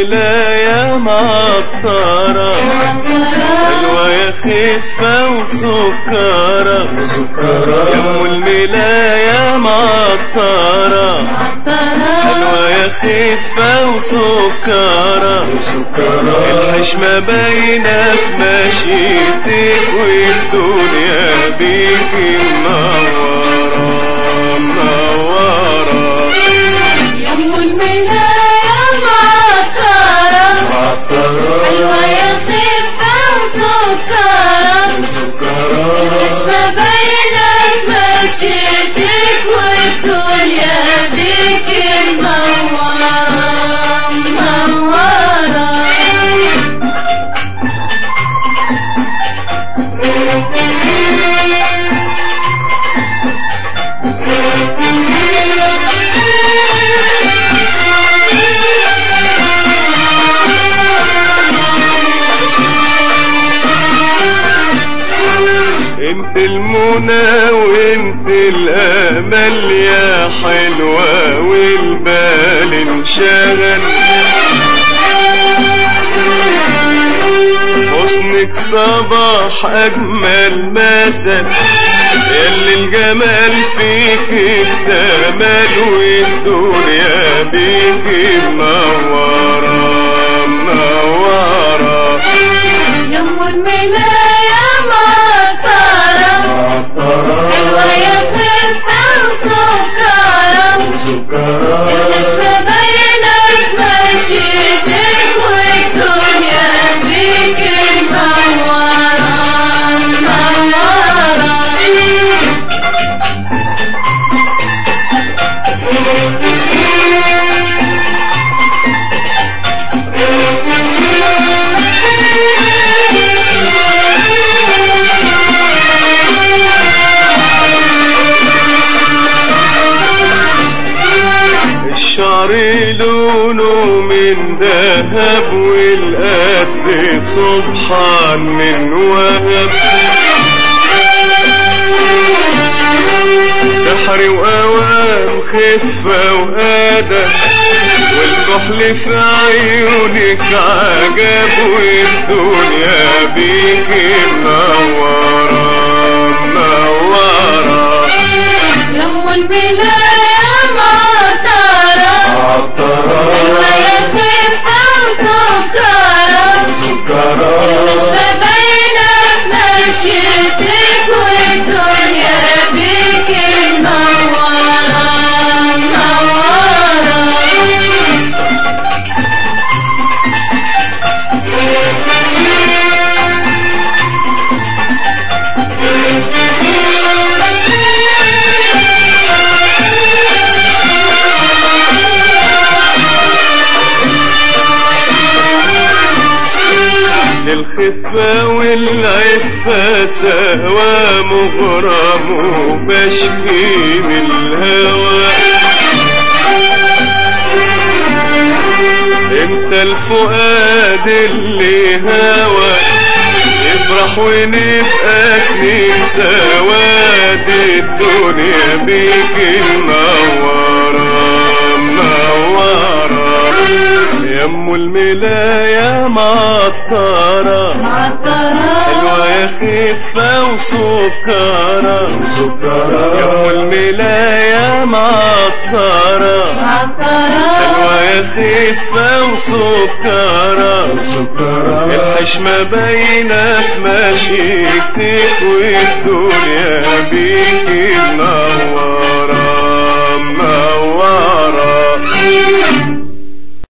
الملاية معطرة حلوة يا خفة وسكرة يا ام الملاية معطرة حلوة يا خفة وسكرة الحشمة باينة في مشيتك والدنيا بيك منورة منورة يا ام الملاية معطرة حلوة يا خفة وسكرة النشمة باينة في مشيتك والدنيا بيك منورة منورة انت المنى وانت الامل يا حلوة والبال انشغل حسنك صباح اجمل مثل يلي الجمال فيك اكتمل والدنيا بيك منورة منورة يا ام الملاية معطرة حلوة يا خفة وسكرة النشمة باينة في مشيتك والدنيا بيك منورة منورة الشعر لونه من ذهب والقد سبحان من وهب سحر وأوام خفة وأدب والكحل في عيونك عجب والدنيا بيك منورة منورة يا ام الملاية معطرة حلوة يا خفة وسكرة النشمة باينة في مشيتك والدنيا بيك منورة منورة للخفة والعفة سوا مغرم وبشكي من الهوى انت الفؤاد اللي هوى يفرح ونبقى اتنين سواد الدنيا بيك منورة منورة يا ام الملاية معطرة حلوة يا خفة وسكرة يا ام الملاية معطرة حلوة يا خفة وسكرة الحشمة باينة في مشيتك والدنيا بيك منورة منورة